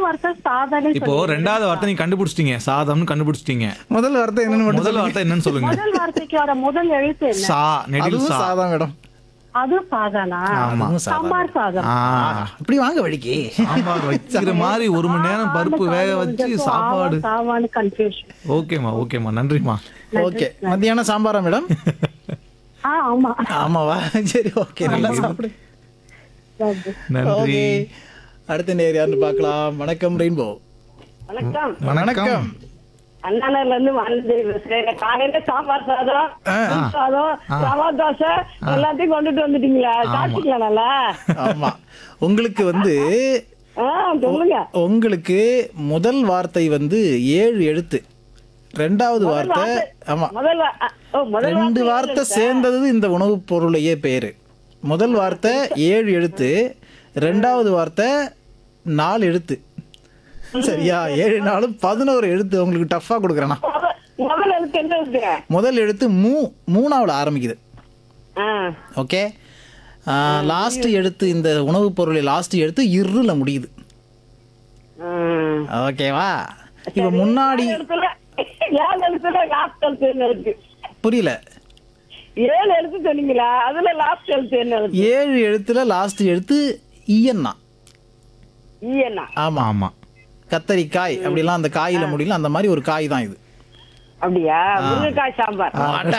வார்த்தை சாதனை இப்போ ரெண்டாவது வார்த்தை நீங்க கண்டுபிடிச்சிட்டீங்க சாதம்னு கண்டுபிடிச்சிட்டீங்க முதல் வார்த்தை என்னன்னு மட்டும் முதல் வார்த்தை என்னன்னு சொல்லுங்க முதல் வார்த்தைக்கு வர முதல் எழுத்து என்ன சா நெடில் அதுவும் சா சாதம் மேடம் அது சாதானா ஆமா அதுவும் சாதம் சாம்பார் சாதம் ஆ இப்படி வாங்க வழிக்கு சாம்பார் வைக்கிற மாதிரி ஒரு மணி நேரம் பருப்பு வேக வச்சு சாப்பாடு சாவான்னு கன்ஃபியூஷன் ஓகேம்மா ஓகேம்மா நன்றிம்மா ஓகே மத்தியானம் சாம்பாரா மேடம் ஆ ஆமா ஆமாவா சரி ஓகே நல்லா சாப்பிடு நன்றி ஓகே அடுத்த நேர் யாருன்னு பார்க்கலாம் வணக்கம் ரெயின்போ வணக்கம் வணக்கம் அண்ணாநகர்ல இருந்து வந்து பேசுறேன் காலையில சாம்பார் சாதம் புளி சாதம் ரவா தோசை எல்லாத்தையும் கொண்டுட்டு வந்துட்டீங்களா சாப்பிட்டீங்களா நல்லா ஆமா உங்களுக்கு வந்து ஆ சொல்லுங்க உங்களுக்கு முதல் வார்த்தை வந்து ஏழு எழுத்து ரெண்டாவது வார்த்தை ஆமா முதல் வா- அ, ஓ, முதல் ரெண்டு வார்த்தை வார்த்தை சேர்ந்தது இந்த உணவுப் பொருளையே பேரு முதல் வார்த்தை ஏழு எழுத்து ரெண்டாவது வார்த்தை நாலு எழுத்து சரியா ஏழு நாளும் பதினோரு எழுத்து உங்களுக்கு டஃபா கொடுக்குறேன்னா முத- முதல் எழுத்து என்ன இருக்கு முதல் எழுத்து மூ மூணாவில் ஆரம்பிக்குது ஆ ஓகே லாஸ்ட் எழுத்து இந்த உணவுப் பொருளில் லாஸ்ட் எழுத்து இருல முடியுது ம். ஓகேவா இப்போ முன்னாடி எழுத்துல ஏழு எழுத்துல லாஸ்ட் எழுத்து என்ன இருக்கு புரியல ஏழு எழுத்து சொன்னீங்களா அதுல லாஸ்ட் எழுத்து என்ன இருக்கு ஏழு எழுத்துல லாஸ்ட் எழுத்து இயன்னா ஈயண்ணா ஆமா ஆமா கத்தரிக்காய் அப்படிலாம் அந்த காயில முடியல அந்த மாதிரி ஒரு காய் தான் இது அப்படியா முருங்கைக்காய் சாம்பார்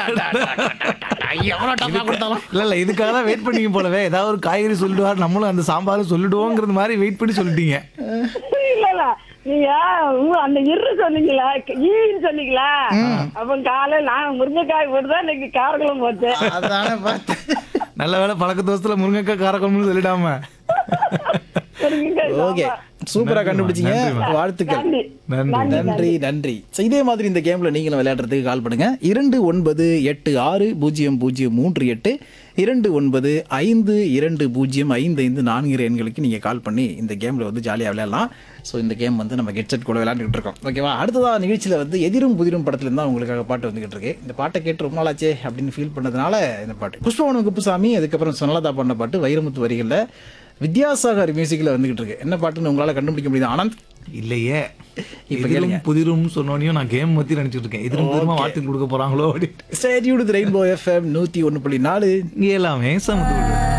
இல்ல இல்ல இதுக்காக தான் வெயிட் பண்ணீங்க போலவே ஏதாவது ஒரு காய்கறி சொல்லிடுவார் நம்மளும் அந்த சாம்பாரும் சொல்லிடுவோங்கிறது மாதிரி வெயிட் பண்ணி சொல்லிட்டீங்க இல்ல இல்ல நீங்க உ- அந்த இரு சொன்னீங்களா ஈன்னு சொன்னீங்களா அப்ப காலையில நான் முருங்கைக்காய் போட்டுதான் இன்னைக்கு காரக்குளம் போச்சேன் அதானே பார்த்தேன் நல்ல வேளை பழக்க தோசத்துல முருங்கைக்காய் காரக்குழம்புன்னு சொல்லிடாம முருங்கைக்காய் ஓகே சாம்பார். சூப்பரா கண்டுபிடிச்சீங்க நன்றிம்மா. வாழ்த்துக்கள் நன்றி நன்றி நன்றி நன்றி So, இதே மாதிரி இந்த கேம்ல நீங்களும் விளையாடுறதுக்கு கால் பண்ணுங்க இரண்டு ஒன்பது எட்டு ஆறு பூஜ்ஜியம் பூஜ்ஜியம் மூன்று எட்டு இரண்டு ஒன்பது ஐந்து இரண்டு பூஜ்ஜியம் ஐந்து ஐந்து நான்கு எண்களுக்கு நீங்க கால் பண்ணி இந்த கேம்ல வந்து ஜாலியா விளையாடலாம் ஸோ இந்த கேம் வந்து நம்ம ஹெட்செட் கூட விளையாண்டுட்டு இருக்கோம் ஓகேவா அடுத்ததா நிகழ்ச்சியில வந்து எதிரும் புதிரும் படத்துல இருந்தா உங்களுக்காக பாட்டு வந்துகிட்டு இருக்கு இந்த பாட்டை கேட்டு ரொம்ப நாளாச்சே அப்படின்னு ஃபீல் பண்ணதுனால இந்த பாட்டு புஷ்பவனம் குப்புசாமி அதுக்கப்புறம் சொன்னலதா பண்ண பாட்டு வைரமுத்து வரிகள்ல வித்யாசாகர் மியூசிக்ல வந்துகிட்டு இருக்கு என்ன பாட்டுன்னு உங்களால கண்டுபிடிக்க முடியுது ஆனந்த் இல்லையே இப்ப எதிரும் புதிரும் சொன்னோனையும் நான் கேம் பத்தி நினைச்சிட்டு இருக்கேன் எதிரும் புதிருமா வார்த்தை கொடுக்க போறாங்களோ அப்படின்னு ஸ்டேட்யூடு ரெயின்போ எஃப்எம் நூற்றி ஒன்று புள்ளி நாலு இங்க எல்லாமே சமத்து